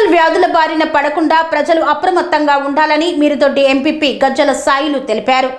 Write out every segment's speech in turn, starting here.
seasonal వ్యాధుల బారిన పడకుండా ప్రజలు అప్రమత్తంగా ఉండాలని మీరుతోటి ఎంపీపీ గజ్జల సాయిలు తెలిపారు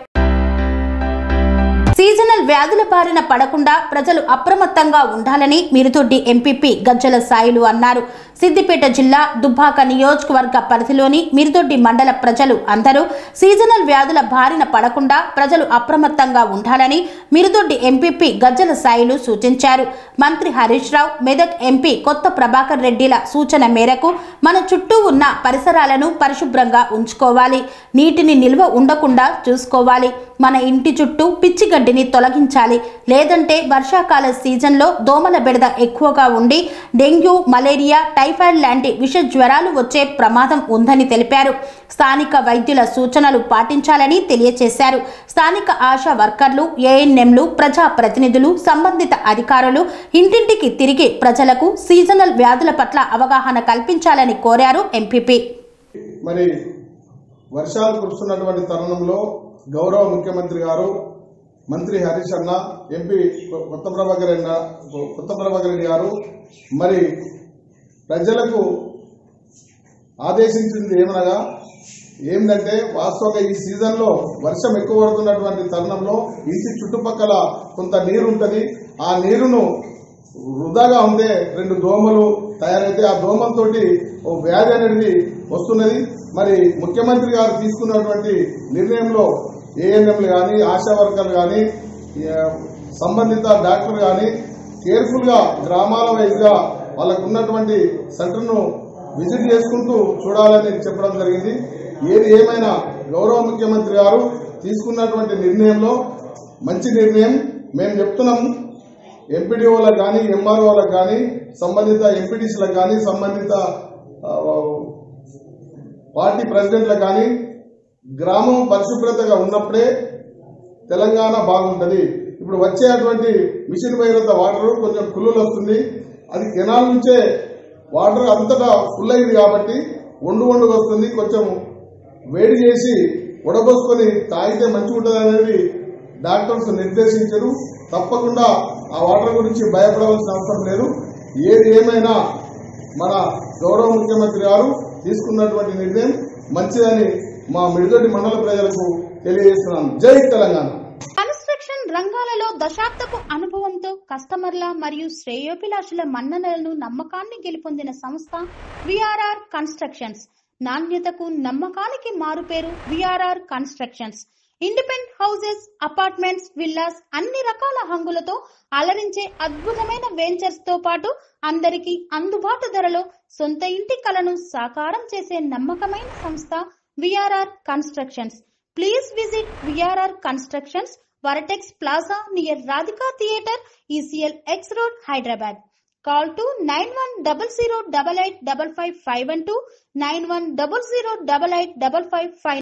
సీజనల్ వ్యాధుల బారిన పడకుండా ప్రజలు అప్రమత్తంగా ఉండాలని మిరుతొడ్డి ఎంపీపీ గజ్జల సాయిలు అన్నారు సిద్దిపేట జిల్లా దుబ్బాక నియోజకవర్గ పరిధిలోని మిరుదొడ్డి మండల ప్రజలు అందరూ సీజనల్ వ్యాధుల బారిన పడకుండా ప్రజలు అప్రమత్తంగా ఉండాలని మిరుదొడ్డి ఎంపీపీ గజ్జల సాయిలు సూచించారు మంత్రి హరీష్ రావు మెదక్ ఎంపీ కొత్త ప్రభాకర్ రెడ్డిల సూచన మేరకు మన చుట్టూ ఉన్న పరిసరాలను పరిశుభ్రంగా ఉంచుకోవాలి నీటిని నిల్వ ఉండకుండా చూసుకోవాలి మన ఇంటి చుట్టూ పిచ్చి గడ్డిని తొలగించాలి లేదంటే వర్షాకాల సీజన్లో దోమల బెడద ఎక్కువగా ఉండి డెంగ్యూ మలేరియా టైఫాయిడ్ లాంటి విష జ్వరాలు వచ్చే ప్రమాదం ఉందని తెలిపారు స్థానిక వైద్యుల సూచనలు పాటించాలని తెలియజేశారు స్థానిక ఆశా వర్కర్లు ఏఎన్ఎంలు ప్రజా ప్రతినిధులు సంబంధిత అధికారులు ఇంటింటికి తిరిగి ప్రజలకు సీజనల్ వ్యాధుల పట్ల అవగాహన కల్పించాలని కోరారు ఎంపీపీ మరి వర్షాలు కురుస్తున్నటువంటి తరుణంలో గౌరవ ముఖ్యమంత్రి గారు మంత్రి హరీష్ అన్న ఎంపీ కొత్త ప్రభాకర్ అన్న కొత్త ప్రభాకర్ రెడ్డి గారు మరి ప్రజలకు ఆదేశించింది ఏమనగా ఏంటంటే వాస్తవంగా ఈ సీజన్లో వర్షం ఎక్కువ పడుతున్నటువంటి తరుణంలో ఇంటి చుట్టుపక్కల కొంత నీరు ఉంటుంది ఆ నీరును వృధాగా ఉండే రెండు దోమలు తయారైతే ఆ దోమలతోటి ఓ వ్యాధి అనేది వస్తున్నది మరి ముఖ్యమంత్రి గారు తీసుకున్నటువంటి నిర్ణయంలో ఏఎన్ఎంలు కానీ ఆశా వర్కర్లు కానీ సంబంధిత డాక్టర్ కానీ కేర్ఫుల్ గా గ్రామాల వైజ్ గా వాళ్ళకు ఉన్నటువంటి సెంటర్ను విజిట్ చేసుకుంటూ చూడాలని చెప్పడం జరిగింది ఏది ఏమైనా గౌరవ ముఖ్యమంత్రి గారు తీసుకున్నటువంటి నిర్ణయంలో మంచి నిర్ణయం మేము చెప్తున్నాం ఎంపీడీఓలకు కానీ ఎంఆర్ఓలకు కానీ సంబంధిత ఎంపీటీసీలకు కానీ సంబంధిత ఆ, పార్టీ ప్రెసిడెంట్లకు కానీ గ్రామం పరిశుభ్రతగా ఉన్నప్పుడే తెలంగాణ బాగుంటది ఇప్పుడు వచ్చేటువంటి మిషన్ వైరత వాటర్ కొంచెం కుల్లులు వస్తుంది అది కెనాల్ నుంచే వాటర్ అంతటా ఫుల్ అయింది కాబట్టి వండు వండుకు వస్తుంది కొంచెం వేడి చేసి ఉడబోసుకొని తాగితే మంచిగా ఉంటుంది అనేది డాక్టర్స్ నిర్దేశించారు తప్పకుండా ఆ వాటర్ గురించి భయపడవలసిన అవసరం లేదు ఏది ఏమైనా మన గౌరవ ముఖ్యమంత్రి గారు తీసుకున్నటువంటి నిర్ణయం మంచిదని మా మిడిదొడ్డి మండల ప్రజలకు తెలియజేస్తున్నాను జై తెలంగాణ కన్స్ట్రక్షన్ రంగాలలో దశాబ్దపు అనుభవంతో కస్టమర్ల మరియు శ్రేయోభిలాషుల మన్ననలను నమ్మకాన్ని గెలుపొందిన సంస్థ విఆర్ఆర్ కన్స్ట్రక్షన్స్ నాణ్యతకు నమ్మకానికి మారుపేరు VRR constructions independent houses apartments villas అన్ని రకాల హంగులతో అలరించే అద్భుతమైన వెంచర్స్ తో పాటు అందరికీ అందుబాటు ధరలో సొంత ఇంటి కలను సాకారం చేసే నమ్మకమైన సంస్థ VRR constructions please visit VRR constructions Vertex plaza near Radhika theatre ECIL X road Hyderabad call to nine one double zero double eight double five five one two nine one double zero double eight double five five